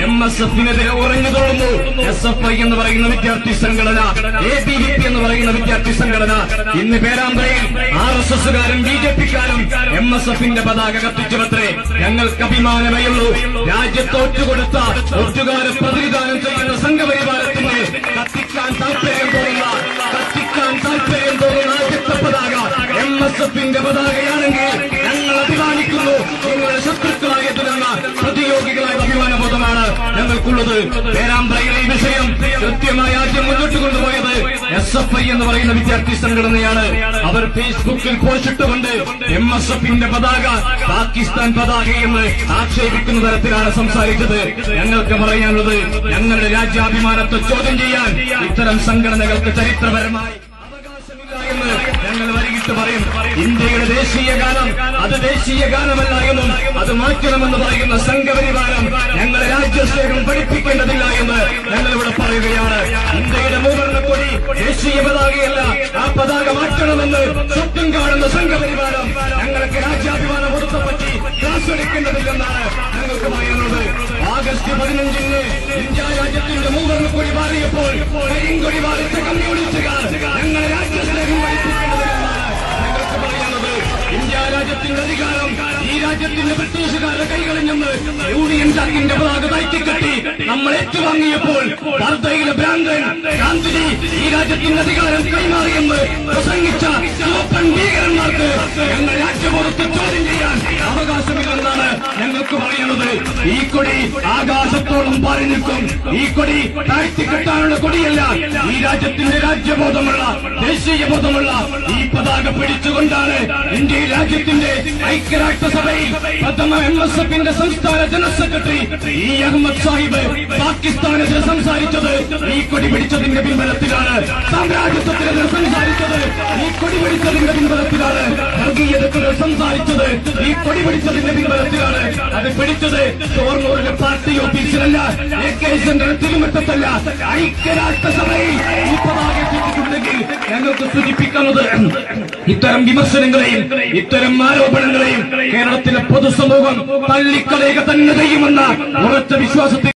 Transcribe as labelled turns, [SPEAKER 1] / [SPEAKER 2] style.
[SPEAKER 1] M S എഫിനെതിരെ ഉറഞ്ഞു തോന്നുന്നു S F I എന്ന് പറയുന്ന വിദ്യാർത്ഥി സംഘടന എ ബി വി പി എന്ന് പറയുന്ന വിദ്യാർത്ഥി സംഘടന ഇന്ന് പേരാമ്പ്രയിൽ ആർ എസ് എസുകാരും ബി ജെ പിക്കാരും എം എസ് എഫിന്റെ പതാക കത്തിച്ചുവത്രേ ഞങ്ങൾക്ക് അഭിമാനമേയുള്ളൂ രാജ്യത്തോറ്റുകൊടുത്ത ഒറ്റുകാരെ പ്രതിനിധാനം ചെയ്യുന്ന സംഘപരിവാരത്തിന് കത്തിക്കാൻ താല്പര്യം തോന്നുന്ന കത്തിക്കാൻ താല്പര്യം തോന്നുന്ന ആദ്യത്തെ പതാക എം എസ് എഫിന്റെ പതാകയാണെങ്കിൽ ഞങ്ങൾ അഭിമാനിക്കുന്നു നിങ്ങളുടെ ശത്രുക്കളായതിലെന്ന പ്രതിയോഗികളായ അഭിമാനബോധമാണ് ഞങ്ങൾക്കുള്ളത് പേരാമ്പ്രയിലെ ഈ വിഷയം കൃത്യമായി ആദ്യം മുന്നോട്ട് കൊണ്ടുപോയത് എസ് എഫ് ഐ എന്ന് പറയുന്ന വിദ്യാർത്ഥി സംഘടനയാണ് അവർ ഫേസ്ബുക്കിൽ പോസ്റ്റിട്ടുകൊണ്ട് എം എസ് എഫിന്റെ പതാക പാകിസ്ഥാൻ പതാക എന്ന് ആക്ഷേപിക്കുന്ന തരത്തിലാണ് സംസാരിച്ചത് ഞങ്ങൾക്ക് പറയാനുള്ളത് ഞങ്ങളുടെ രാജ്യാഭിമാനത്തെ ചോദ്യം ചെയ്യാൻ ഇത്തരം സംഘടനകൾക്ക് ചരിത്രപരമായി അവകാശമില്ല എന്ന് ഞങ്ങൾ വരികിട്ട് പറയും ഇന്ത്യയുടെ ദേശീയ ഗാനം അത് ദേശീയ ഗാനമല്ല എന്നും അത് മാറ്റണമെന്ന് പറയുന്ന സംഘപരിവാരം ഞങ്ങളെ രാജ്യസ്നേഹം പഠിപ്പിക്കേണ്ടതില്ല എന്ന് ഞങ്ങൾ ഇവിടെ പറയുകയാണ് ഇന്ത്യയുടെ മൂവർണ്ണക്കൊടി ദേശീയ പതാകയല്ല ആ പതാക മാറ്റണമെന്ന് സ്വപ്നം കാണുന്ന സംഘപരിവാരം ഞങ്ങൾക്ക് രാജ്യാഭിമാന ബോധത്തെപ്പറ്റി ക്ലാസ് എടുക്കേണ്ടതില്ലെന്നാണ് ഞങ്ങൾക്ക് പറയുന്നത് ആഗസ്റ്റ് പതിനഞ്ചിന് ഇന്ത്യ രാജ്യത്തിന്റെ മൂവർണ്ണക്കൊടി മാറിയപ്പോൾ കരിങ്കൊടി മാറിച്ച കമ്മ്യൂണിസ്റ്റുകാർ ഞങ്ങളെ രാജ്യസ്നേഹം പഠിപ്പിക്കേണ്ടതില്ലെന്നാണ് ഞങ്ങൾക്ക് പറയാനുള്ളത് ഇന്ത്യ രാജ്യത്തിന്റെ അധികാരം ഈ രാജ്യത്തിന്റെ ബ്രിട്ടീഷുകാരുടെ കൈകളിൽ നിന്ന് യൂണിയൻ ജാക്കിന്റെ പതാക താഴ്ത്തിക്കെട്ടി നമ്മൾ ഏറ്റുവാങ്ങിയപ്പോൾ വാർത്തയിലെ ഭ്രാന്തൻ ഗാന്ധിജി ഈ രാജ്യത്തിന്റെ അധികാരം കൈമാറിയെന്ന് പ്രസംഗിച്ച ചുവപ്പൻ ഭീകരന്മാർക്ക് ഞങ്ങൾ രാജ്യബോധത്തെ ചോദ്യം ചെയ്യാൻ അവകാശമില്ലെന്നാണ് ഞങ്ങൾക്ക് പറയുന്നത് ഈ കൊടി ആകാശത്തോളം പാറി നിൽക്കും ഈ കൊടി താഴ്ത്തിക്കെട്ടാനുള്ള കൊടിയല്ല ഈ രാജ്യത്തിന്റെ രാജ്യബോധമുള്ള ദേശീയ ബോധമുള്ള ഈ പതാക പിടിച്ചുകൊണ്ടാണ് ഇന്ത്യയിൽ രാജ്യത്തിന്റെ ഐക്യരാഷ്ട്രസഭയിൽ പ്രഥമ എം എസ് എഫിന്റെ സംസ്ഥാന general secretary E Ahammed Sahib പാകിസ്ഥാനെതിരെ സംസാരിച്ചത് ഈ കൊടി പിടിച്ചതിന്റെ പിൻബലത്തിലാണ് സാമ്രാജ്യത്വത്തിനെതിരെ സംസാരിച്ചത് ഈ കൊടി പിടിച്ചതിന്റെ പിൻബലത്തിലാണ് വർഗീയതക്കെതിരെ സംസാരിച്ചത് ഈ കൊടി പിടിച്ചതിന്റെ പിൻബലത്തിലാണ് അത് പിടിച്ചത് ഷോർണൂരിലെ പാർട്ടി ഓഫീസിലല്ല എ കെ സെന്റർ തിരുമറ്റത്തല്ല ഐക്യരാഷ്ട്രസഭയിൽ ഈ പതാക എത്തിച്ചിട്ടുണ്ടെങ്കിൽ ഞങ്ങൾക്ക് സൂചിപ്പിക്കുന്നത് ഇത്തരം വിമർശനങ്ങളെയും ഇത്തരം ആരോപണങ്ങളെയും കേരളത്തിലെ പൊതുസമൂഹം തള്ളിക്കളയുക തന്നെ ചെയ്യുമെന്ന ഉറച്ച വിശ്വാസത്തിൽ